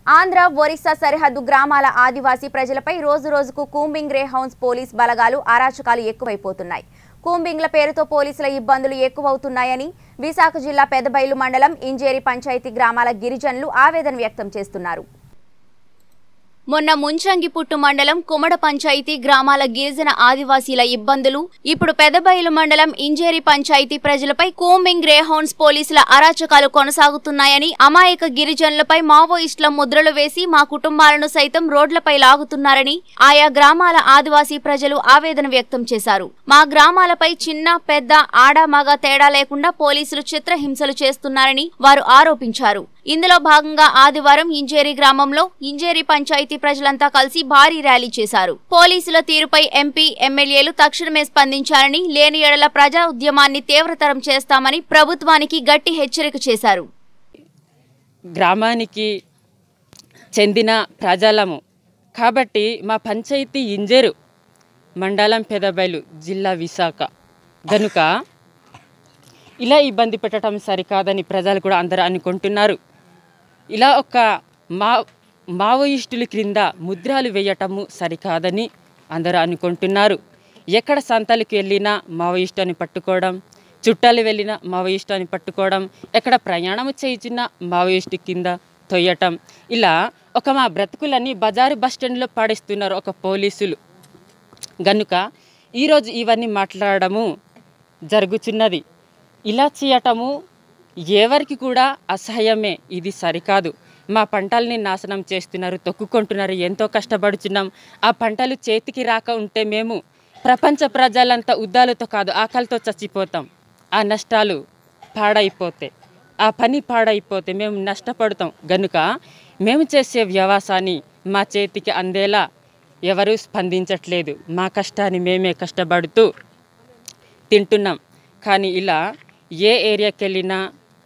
ఆంధ్ర ఒరిస్సా సరిహద్దు గ్రామాల ఆదివాసీ ప్రజలపై రోజు రోజుకు కూంబింగ్ రే హౌన్స్ పోలీస్ బలగాలు అరాచకాలు ఎక్కువైపోతున్నాయి కూంబింగ్ల పేరుతో పోలీసుల ఇబ్బందులు ఎక్కువవుతున్నాయని విశాఖ జిల్లా పెదబైలు మండలం ఇంజేరి పంచాయతీ గ్రామాల గిరిజనులు ఆవేదన వ్యక్తం చేస్తున్నారు మొన్న ముంచంగిపుట్టు మండలం కుమడ పంచాయతీ గ్రామాల గిరిజన ఆదివాసీల ఇబ్బందులు ఇప్పుడు పెదబయలు మండలం ఇంజేరి పంచాయతీ ప్రజలపై కూంబింగ్ గ్రేహౌండ్స్ పోలీసుల అరాచకాలు కొనసాగుతున్నాయని అమాయక గిరిజనులపై మావోయిస్టుల ముద్రలు వేసి మా కుటుంబాలను సైతం రోడ్లపై లాగుతున్నారని ఆయా గ్రామాల ఆదివాసీ ప్రజలు ఆవేదన వ్యక్తం చేశారు మా గ్రామాలపై చిన్న పెద్ద ఆడ మగ తేడా లేకుండా పోలీసులు చిత్రహింసలు చేస్తున్నారని వారు ఆరోపించారు ఇందులో భాగంగా ఆదివారం ఇంజేరి గ్రామంలో ఇంజేరి పంచాయతీ ప్రజలంతా కలిసి భారీ ర్యాలీ చేశారు పోలీసుల తీరుపై ఎంపీ ఎమ్మెల్యేలు తక్షణమే స్పందించాలని లేని ఎడల ప్రజా ఉద్యమాన్ని తీవ్రతరం చేస్తామని ప్రభుత్వానికి గట్టి హెచ్చరిక చేశారు గ్రామానికి చెందిన ప్రజలము కాబట్టి మా పంచాయతీ ఇంజరు మండలం పెదబైలు జిల్లా విశాఖ గనుక ఇలా ఇబ్బంది పెట్టడం సరికాదని ప్రజలు కూడా అందరూ అనుకుంటున్నారు ఇలా ఒక మా మావోయిస్టుల క్రింద ముద్రాలు వేయటము సరికాదని అందరూ అనుకుంటున్నారు ఎక్కడ సంతలకు వెళ్ళినా మావోయిస్టుని పట్టుకోవడం చుట్టాలు వెళ్ళినా మావోయిస్టుని పట్టుకోవడం ఎక్కడ ప్రయాణం చేయించిన మావోయిస్టు కింద తొయ్యటం ఇలా ఒక మా బ్రతుకులని బజారు బస్ స్టాండ్లో పాడేస్తున్నారు ఒక పోలీసులు గనుక ఈరోజు ఇవన్నీ మాట్లాడడము జరుగుతున్నది ఇలా చేయటము ఎవరికి కూడా అసహ్యమే ఇది సరికాదు మా పంటల్ని నాశనం చేస్తున్నారు తొక్కుకుంటున్నారు ఎంతో కష్టపడుతున్నాం ఆ పంటలు చేతికి రాక ఉంటే మేము ప్రపంచ ప్రజలంతా ఉద్దాలతో కాదు ఆకలితో చచ్చిపోతాం ఆ నష్టాలు పాడైపోతే ఆ పని పాడైపోతే మేము నష్టపడతాం గనుక మేము చేసే వ్యవసాయాన్ని మా చేతికి అందేలా ఎవరూ స్పందించట్లేదు మా కష్టాన్ని మేమే కష్టపడుతూ తింటున్నాం కానీ ఇలా ఏ ఏరియాకి వెళ్ళినా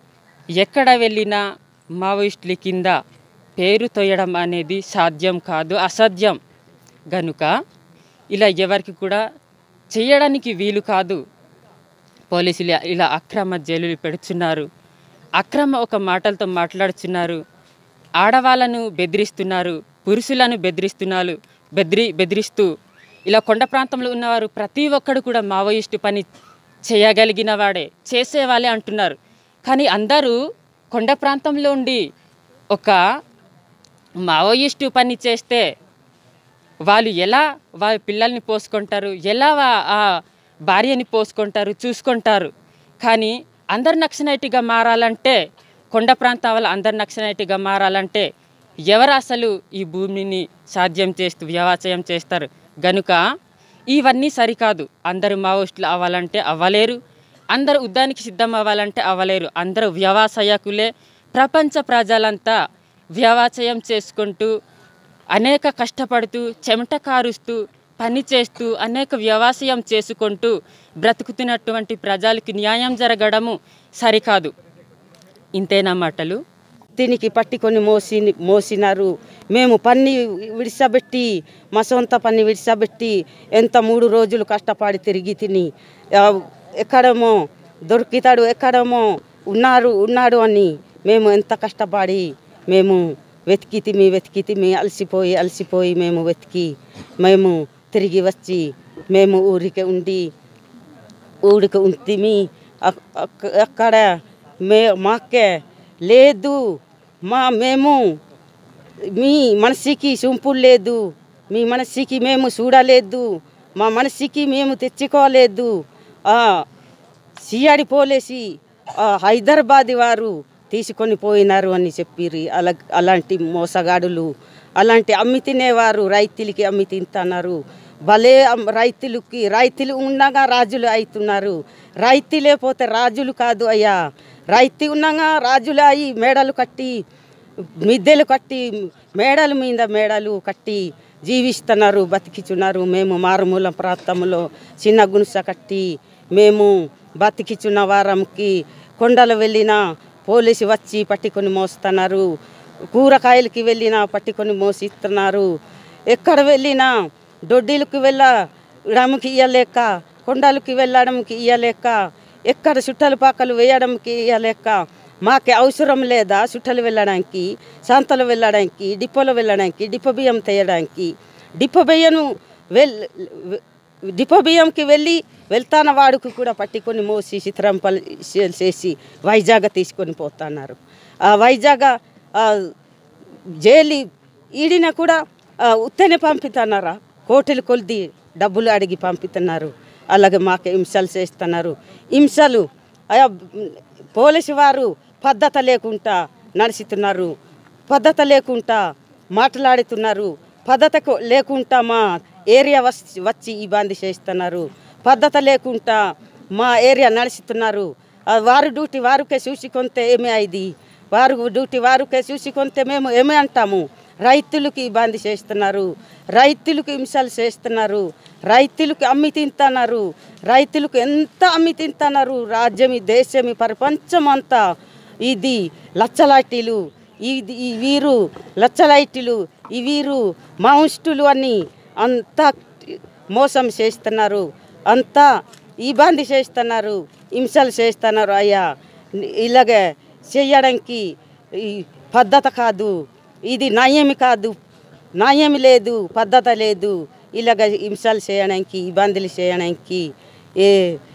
ఎక్కడ వెళ్ళినా మావోయిస్టుల కింద పేరు తోయడం అనేది సాధ్యం కాదు అసాధ్యం గనుక ఇలా ఎవరికి కూడా చేయడానికి వీలు కాదు పోలీసులు ఇలా అక్రమ జైలులు పెడుతున్నారు అక్రమ ఒక మాటలతో మాట్లాడుతున్నారు ఆడవాళ్ళను బెదిరిస్తున్నారు పురుషులను బెదిరిస్తున్నారు బెదిరి బెదిరిస్తూ ఇలా కొండ ప్రాంతంలో ఉన్నవారు ప్రతి ఒక్కడు కూడా మావోయిస్టు పని చేయగలిగిన వాడే చేసేవాళ్ళే అంటున్నారు కానీ అందరూ కొండ ప్రాంతంలో ఉండి ఒక మావోయిస్టు పని చేస్తే వాళ్ళు ఎలా వాళ్ళ పిల్లల్ని పోసుకుంటారు ఎలా వా- ఆ భార్యని పోసుకుంటారు చూసుకుంటారు కానీ అందరు నక్సలైట్గా మారాలంటే కొండ ప్రాంతం వాళ్ళు అందరు నక్సలైట్గా మారాలంటే ఎవరు అసలు ఈ భూమిని సాధ్యం చేస్తూ వ్యవసాయం చేస్తారు గనుక ఇవన్నీ సరికాదు అందరూ మావోయిస్టులు అవ్వాలంటే అవ్వలేరు అందరూ యుద్ధానికి సిద్ధం అవ్వాలంటే అవ్వలేరు అందరూ వ్యవసాయకులే ప్రపంచ ప్రజలంతా వ్యవసాయం చేసుకుంటూ అనేక కష్టపడుతూ చెమట కారుస్తూ పని చేస్తూ అనేక వ్యవసాయం చేసుకుంటూ బ్రతుకుతున్నటువంటి ప్రజలకి న్యాయం జరగడము సరికాదు ఇంతేనా మాటలు దీనికి పట్టుకొని మోసి మోసినారు మేము పన్ని విడిసబెట్టి మా సొంత పన్ని విడిసబెట్టి ఎంత మూడు రోజులు కష్టపడి తిరిగి తిని ఆ, ఎక్కడేమో దొరికితాడు ఎక్కడేమో ఉన్నారు ఉన్నాడు అని మేము ఎంత కష్టపడి మేము వెతికి తిమి వెతికి తిమి అలసిపోయి అలసిపోయి మేము వెతికి మేము తిరిగి వచ్చి మేము ఊరికి ఉండి ఊరికి ఉంటిమి అక్- అక్- అక్కడ మే మాకే లేదు మా మేము మీ మనసుకి సొంపులు లేదు మీ మనసుకి మేము చూడలేదు మా మనసుకి మేము తెచ్చుకోలేదు సియాడి పోలేసి ఆ, హైదరాబాద్ వారు తీసుకొని పోయినారు అని చెప్పిర్రు అలా అలాంటి మోసగాడులు అలాంటి అమ్మి తినేవారు రైతులకి అమ్మి తింటున్నారు భలే అమ్- రైతులకి రైతులు ఉండగా రాజులు అవుతున్నారు రైతు లేకపోతే రాజులు కాదు అయ్యా రైతు ఉండగా రాజులు అయి మేడలు కట్టి మిద్దెలు కట్టి మేడల మీద మేడలు కట్టి జీవిస్తున్నారు బతికిచున్నారు మేము మారుమూల ప్రాంతంలో చిన్న గుణస కట్టి మేము బతికిచున్న వారంకి కొండలు వెళ్ళిన పోలీసు వచ్చి పట్టుకొని మోస్తున్నారు కూరగాయలకి వెళ్ళినా పట్టుకొని మోసిస్తున్నారు ఎక్కడ వెళ్ళినా దొడ్డీలకు వెళ్ళడానికి ఇయ్యలేక కొండలకి వెళ్ళడానికి ఇయ్యలేక ఎక్కడ చుట్టలు పాకలు వేయడానికి ఇయ్యలేక మాకు అవసరం లేదా చుట్టలు వెళ్ళడానికి సంతలు వెళ్ళడానికి డిపోలో వెళ్ళడానికి డిపో బియ్యం తీయడానికి డిపో బియ్యను వెల్ డిపో బియ్యంకి వెళ్ళి వెళ్తాన వాడుకు కూడా పట్టుకొని మోసి చిత్రంపల్ చేసి వైజాగ్ తీసుకొని పోతున్నారు ఆ వైజాగ్ ఆ, జైలు ఈడిన కూడా ఆ, ఉత్తనే పంపుతున్నారా కోటలు కొలిది డబ్బులు అడిగి పంపుతున్నారు అలాగే మాకు హింసలు చేస్తున్నారు హింసలు అయా పోలీసు వారు పద్ధత లేకుండా నడుస్తున్నారు పద్ధత లేకుండా మాట్లాడుతున్నారు పద్ధత లేకుండా మా ఏరియా వచ్చి వచ్చి ఇబ్బంది చేస్తున్నారు పద్ధత లేకుండా మా ఏరియా నడుస్తున్నారు ఆ వారు డ్యూటీ వారికే చూసుకుంటే ఏమి అయింది వారు డ్యూటీ వారికే చూసుకుంటే మేము ఏమి అంటాము రైతులకు ఇబ్బంది చేస్తున్నారు రైతులకు హింసలు చేస్తున్నారు రైతులకు అమ్మి తింటున్నారు రైతులకు ఎంత అమ్మి తింటున్నారు రాజ్యమి దేశమి ప్రపంచం అంతా ఇది లచ్చలాటీలు ఇది ఈ వీరు లచ్చలైటీలు ఈ వీరు మాంస్టులు అని అంతా మోసం చేస్తున్నారు అంతా ఇబ్బంది చేస్తున్నారు హింసలు చేస్తున్నారు అయ్యా ఇలాగే చేయడానికి ఈ పద్ధత కాదు ఇది న్యాయం కాదు న్యాయం లేదు పద్ధత లేదు ఇలాగ హింసలు చేయడానికి ఇబ్బందులు చేయడానికి ఏ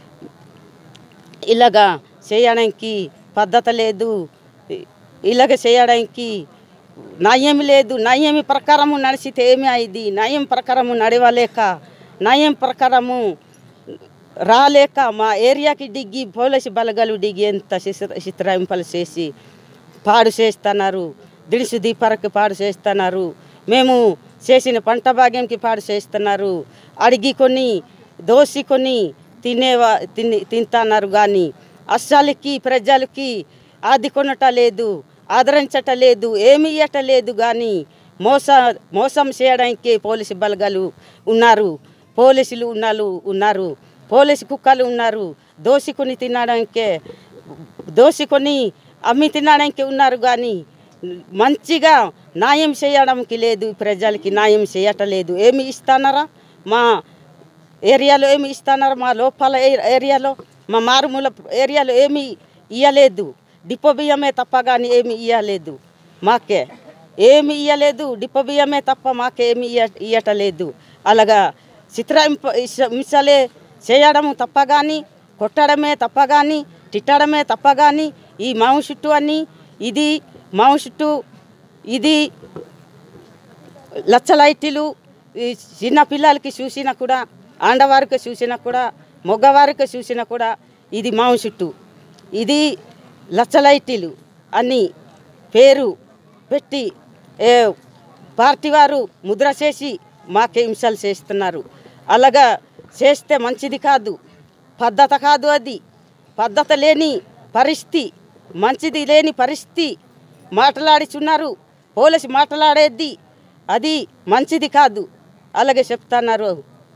ఇలాగా చేయడానికి పద్ధత లేదు ఇ- ఇలాగ చేయడానికి న్యాయం లేదు న్యాయం ప్రకారము నడిచితే ఏమి అయింది న్యాయం ప్రకారము నడవలేక న్యాయం ప్రకారము రాలేక మా ఏరియాకి డిగ్గి పోలీసు బలగాలు డిగ్గి ఎంత చిత్ర- చిత్రాయింపలు చేసి పాడు చేస్తున్నారు దినుసు దీపాలకు పాడు చేస్తున్నారు మేము చేసిన పంట భాగ్యంకి పాడు చేస్తున్నారు అడిగి కొన్ని దోసి కొన్ని తినేవా తిని తింటున్నారు కానీ అస్సాలకి ప్రజలకి ఆది కొనట లేదు ఆదరించట లేదు ఏమి ఇయ్యట లేదు కానీ మోస మోసం చేయడానికి పోలీసు బలగాలు ఉన్నారు పోలీసులు ఉన్నారు ఉన్నారు పోలీసు కుక్కలు ఉన్నారు దోసుకొని తినడానికే దోసుకొని అమ్మి తినడానికి ఉన్నారు కానీ మంచిగా న్యాయం చేయడానికి లేదు ప్రజలకి న్యాయం చేయటలేదు ఏమి ఇస్తానారా మా ఏరియాలో ఏమి ఇస్తానారా మా లోపల ఏ- ఏరియాలో మా మారుమూల ఏరియాలో ఏమి ఇయ్యలేదు డిపో బియ్యమే తప్ప కానీ ఏమి ఇయ్యలేదు మాకే ఏమి ఇయ్యలేదు డిపో బియ్యమే తప్ప మాకేమి ఇయ్య ఇయ్యటలేదు అలాగా చిత్రహింప ఇస- హింసలే చేయడము తప్ప కానీ కొట్టడమే తప్ప కానీ తిట్టడమే తప్ప కానీ ఈ మాము చుట్టూ అని ఇది మాము చుట్టూ ఇది లచ్చలైటీలు ఈ చిన్న పిల్లలకి చూసినా కూడా ఆండవారికి చూసినా కూడా మగవారికి చూసినా కూడా ఇది మాము చుట్టూ ఇది లచ్చలైటీలు అని పేరు పెట్టి ఏ పార్టీ వారు ముద్ర చేసి మాకే హింసలు చేస్తున్నారు అలాగా చేస్తే మంచిది కాదు పద్ధత కాదు అది పద్ధత లేని పరిస్థితి మంచిది లేని పరిస్థితి మాట్లాడుచున్నారు పోలీసు మాట్లాడేది అది మంచిది కాదు అలాగే చెప్తున్నారు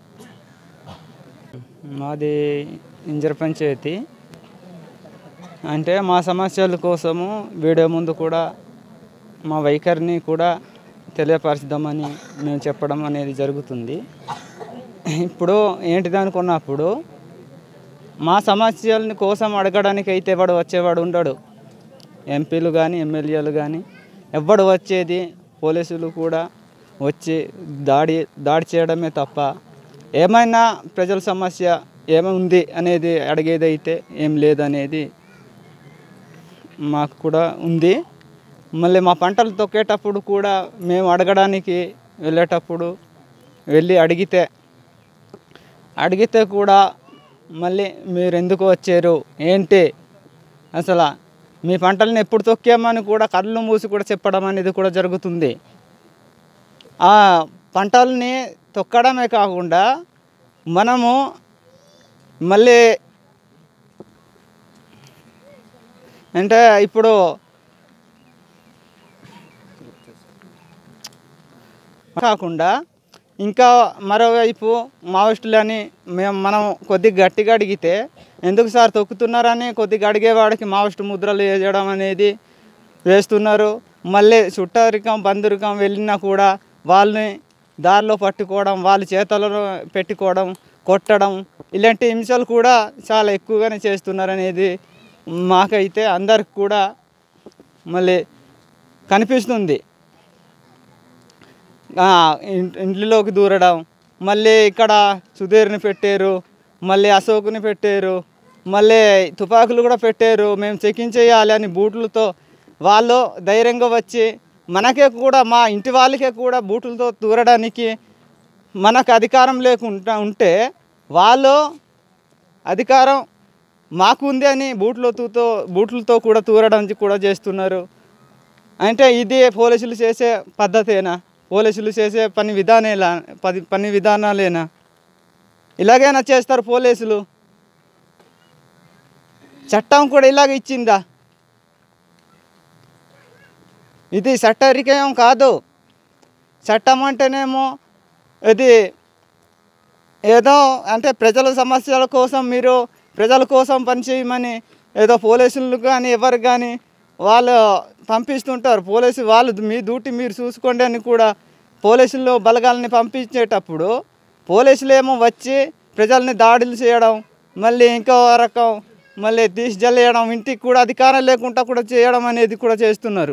మాది ఇంజర్ పంచాయతీ అంటే మా సమస్యల కోసము వీడియో ముందు కూడా మా వైఖరిని కూడా తెలియపరచుదామని మేము చెప్పడం అనేది జరుగుతుంది ఇప్పుడు ఏంటిది అనుకున్నప్పుడు మా సమస్యలని కోసం అడగడానికి అయితే వాడు వచ్చేవాడు ఉండడు ఎంపీలు కానీ ఎమ్మెల్యేలు కానీ ఎవ్వడు వచ్చేది పోలీసులు కూడా వచ్చి దాడి దాడి చేయడమే తప్ప ఏమైనా ప్రజల సమస్య ఏముంది అనేది అడిగేదైతే ఏం లేదనేది మాకు కూడా ఉంది మళ్ళీ మా పంటలు తొక్కేటప్పుడు కూడా మేము అడగడానికి వెళ్ళేటప్పుడు వెళ్ళి అడిగితే అడిగితే కూడా మళ్ళీ మీరు ఎందుకు వచ్చారు ఏంటి అసలు మీ పంటలను ఎప్పుడు తొక్కామని కూడా కళ్ళు మూసి కూడా చెప్పడం అనేది కూడా జరుగుతుంది ఆ పంటల్ని తొక్కడమే కాకుండా మనము మళ్ళీ అంటే ఇప్పుడు కాకుండా ఇంకా మరోవైపు మావోయిస్టులని మేము మనం కొద్దిగా గట్టిగా అడిగితే ఎందుకు సార్ తొక్కుతున్నారని కొద్దిగా అడిగేవాడికి మావోయిస్టు ముద్రలు వేయడం అనేది వేస్తున్నారు మళ్ళీ చుట్టరికం బంధురికం వెళ్ళినా కూడా వాళ్ళని దారిలో పట్టుకోవడం వాళ్ళ చేతలలో పెట్టుకోవడం కొట్టడం ఇలాంటి హింసలు కూడా చాలా ఎక్కువగానే చేస్తున్నారనేది మాకైతే అందరికి కూడా మళ్ళీ కనిపిస్తుంది ఆ, ఇన్- ఇంట్లోకి దూరడం మళ్ళీ ఇక్కడ సుధీర్ని పెట్టారు మళ్ళీ అశోక్ని పెట్టారు మళ్ళీ తుపాకులు కూడా పెట్టారు మేము చెకింగ్ చేయాలి అని బూట్లతో వాళ్ళు ధైర్యంగా వచ్చి మనకే కూడా మా ఇంటి వాళ్ళకే కూడా బూట్లతో దూరడానికి మనకు అధికారం లేకుండా ఉంటే వాళ్ళు అధికారం మాకు ఉంది అని బూట్లతో బూట్లతో కూడా తూరడం కూడా చేస్తున్నారు అంటే ఇది పోలీసులు చేసే పద్ధతేనా పోలీసులు చేసే పని విధానేలా పది పని విధానాలేనా ఇలాగైనా చేస్తారు పోలీసులు చట్టం కూడా ఇలాగ ఇచ్చిందా ఇది చట్టరికయం కాదు చట్టం అంటేనేమో ఇది ఏదో అంటే ప్రజల సమస్యల కోసం మీరు ప్రజల కోసం పనిచేయమని ఏదో పోలీసులు కానీ ఎవరు కానీ వాళ్ళు పంపిస్తుంటారు పోలీసు వాళ్ళు మీ డ్యూటీ మీరు చూసుకోండి అని కూడా పోలీసులు బలగాలని పంపించేటప్పుడు పోలీసులు ఏమో వచ్చి ప్రజల్ని దాడులు చేయడం మళ్ళీ ఇంకో రకం మళ్ళీ తీసి జల్లేయడం ఇంటికి కూడా అధికారం లేకుండా కూడా చేయడం అనేది కూడా చేస్తున్నారు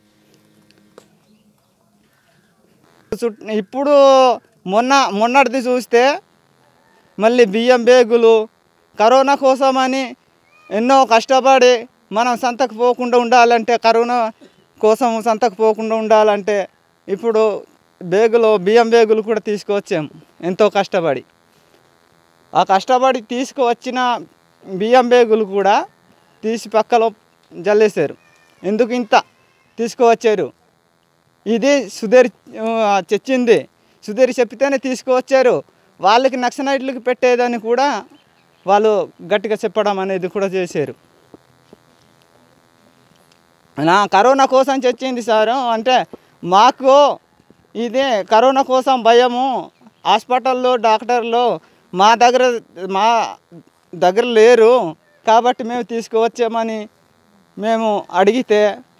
చుట్- ఇప్పుడు మొన్న మొన్నటిది చూస్తే మళ్ళీ బియ్యం బేగులు కరోనా కోసమని ఎన్నో కష్టపడి మనం సంతకు పోకుండా ఉండాలంటే కరోనా కోసం సంతకు పోకుండా ఉండాలంటే ఇప్పుడు బేగులు బియ్యం బేగులు కూడా తీసుకువచ్చాం ఎంతో కష్టపడి ఆ కష్టపడి తీసుకువచ్చిన బియ్యం బేగులు కూడా తీసి పక్కలో జల్లేశారు ఎందుకు ఇంత తీసుకువచ్చారు ఇది సుధీర్ ఆ, తెచ్చింది సుధీర్ చెప్తేనే తీసుకువచ్చారు వాళ్ళకి నక్సలైట్లకు పెట్టేదని కూడా వాళ్ళు గట్టిగా చెప్పడం అనేది కూడా చేశారు నా కరోనా కోసం తెచ్చింది సార్ అంటే మాకు ఇది కరోనా కోసం భయము హాస్పిటల్లో డాక్టర్లు మా దగ్గర మా దగ్గర లేరు కాబట్టి మేము తీసుకువచ్చామని మేము అడిగితే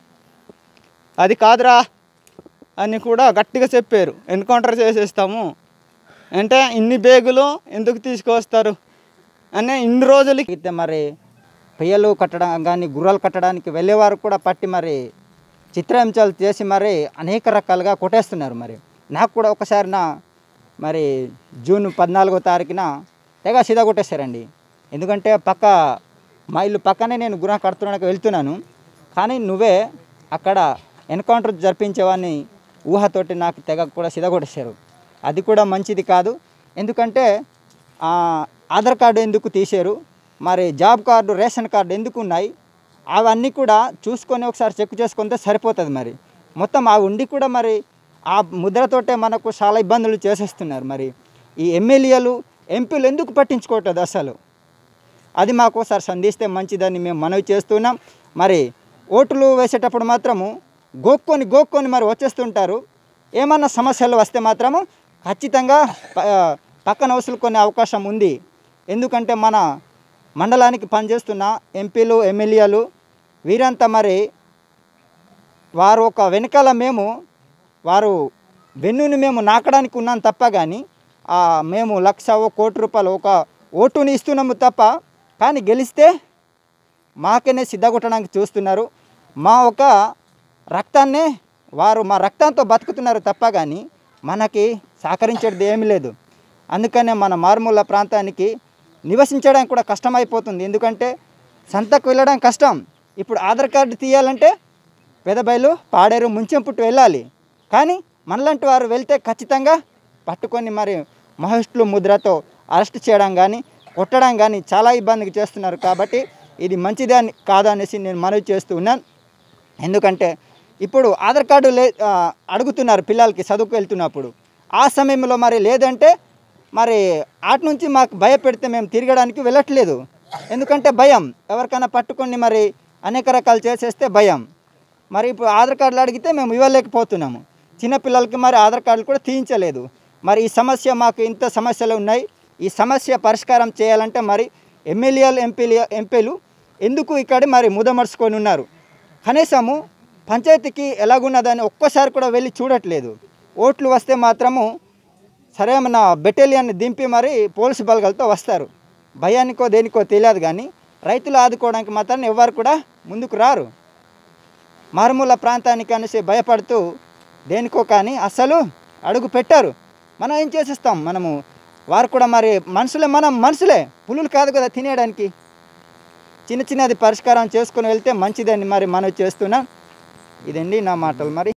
అది కాదురా అని కూడా గట్టిగా చెప్పారు ఎన్కౌంటర్ చేసేస్తాము అంటే ఇన్ని బేగులు ఎందుకు తీసుకొస్తారు అనే ఇన్ని రోజులకి అయితే మరి పెయ్యలు కట్టడం కానీ గుర్రాలు కట్టడానికి వెళ్ళేవారు కూడా పట్టి మరి చిత్రహింసలు చేసి మరి అనేక రకాలుగా కొట్టేస్తున్నారు మరి నాకు కూడా ఒకసారి నా మరి జూన్ పద్నాలుగో తారీఖున తెగ సీదా కొట్టేశారండి ఎందుకంటే పక్క మా ఇల్లు పక్కనే నేను గుర్రం కడుతున్నానికి వెళ్తున్నాను కానీ నువ్వే అక్కడ ఎన్కౌంటర్ జరిపించేవాడిని ఊహతోటి నాకు తెగ కూడా సీదా కొట్టేశారు అది కూడా మంచిది కాదు ఎందుకంటే ఆ, ఆధార్ కార్డు ఎందుకు తీశారు మరి జాబ్ కార్డు రేషన్ కార్డు ఎందుకు ఉన్నాయి అవన్నీ కూడా చూసుకొని ఒకసారి చెక్ చేసుకుంటే సరిపోతుంది మరి మొత్తం ఆ ఉండి కూడా మరి ఆ ముద్రతోటే మనకు చాలా ఇబ్బందులు చేసేస్తున్నారు మరి ఈ ఎమ్మెల్యేలు ఎంపీలు ఎందుకు పట్టించుకోవట్లేదు అసలు అది మాకు ఒకసారి సంధిస్తే మంచిదని మేము మనవి చేస్తున్నాం మరి ఓట్లు వేసేటప్పుడు మాత్రము గోక్కొని గోక్కొని మరి వచ్చేస్తుంటారు ఏమన్నా సమస్యలు వస్తే మాత్రము ఖచ్చితంగా ప- పక్కన వసులుకునే అవకాశం ఉంది ఎందుకంటే మన మండలానికి పనిచేస్తున్న ఎంపీలు ఎమ్మెల్యేలు వీరంతా మరి వారు ఒక వెనకాల మేము వారు వెన్నుని మేము నాకడానికి ఉన్నాం తప్ప కానీ ఆ, మేము లక్ష ఓ కోటి రూపాయలు ఒక ఓటుని ఇస్తున్నాము తప్ప కానీ గెలిస్తే మాకనే సిద్ధగొట్టడానికి చూస్తున్నారు మా ఒక రక్తాన్నే వారు మా రక్తంతో బతుకుతున్నారు తప్ప కానీ మనకి సహకరించేది ఏమీ లేదు అందుకనే మన మారుమూల ప్రాంతానికి నివసించడానికి కూడా కష్టమైపోతుంది ఎందుకంటే సంతకు వెళ్ళడం కష్టం ఇప్పుడు ఆధార్ కార్డు తీయాలంటే పెదబయలు పాడేరు ముంచెంపుట్టు వెళ్ళాలి కానీ మనలాంటి వారు వెళ్తే ఖచ్చితంగా పట్టుకొని మరి మహిష్లు ముద్రతో అరెస్ట్ చేయడం కానీ కొట్టడం కానీ చాలా ఇబ్బందికి చేస్తున్నారు కాబట్టి ఇది మంచిదే అని కాదనేసి నేను మనవి చేస్తూ ఉన్నాను ఎందుకంటే ఇప్పుడు ఆధార్ కార్డు లే ఆ, అడుగుతున్నారు పిల్లలకి చదువుకు వెళ్తున్నప్పుడు ఆ సమయంలో మరి లేదంటే మరి అటు నుంచి మాకు భయపెడితే మేము తిరగడానికి వెళ్ళట్లేదు ఎందుకంటే భయం ఎవరికైనా పట్టుకొని మరి అనేక రకాలు చేసేస్తే భయం మరి ఇప్పుడు ఆధార్ కార్డులు అడిగితే మేము ఇవ్వలేకపోతున్నాము చిన్నపిల్లలకి మరి ఆధార్ కార్డులు కూడా తీయించలేదు మరి ఈ సమస్య మాకు ఇంత సమస్యలు ఉన్నాయి ఈ సమస్య పరిష్కారం చేయాలంటే మరి ఎమ్మెల్యేలు ఎంపీలు ఎంపీలు ఎందుకు ఇక్కడ మరి ముదమర్చుకొని ఉన్నారు కనీసము పంచాయతీకి ఎలాగున్నదని ఒక్కసారి కూడా వెళ్ళి చూడట్లేదు ఓట్లు వస్తే మాత్రము సరే మన బెటాలియన్ని దింపి మరి పోలీసు బలగాలతో వస్తారు భయానికో దేనికో తెలియదు కానీ రైతులు ఆదుకోవడానికి మాత్రం ఎవరు కూడా ముందుకు రారు మారుమూల ప్రాంతానికి అనేసి భయపడుతూ దేనికో కానీ అస్సలు అడుగు పెట్టారు మనం ఏం చేసేస్తాం మనము వారు కూడా మరి మనుషులే మనం మనుషులే పులులు కాదు కదా తినేయడానికి చిన్న చిన్నది పరిష్కారం చేసుకొని వెళ్తే మంచిదని మరి మనం చేస్తున్నాం ఇదండి నా మాటలు మరి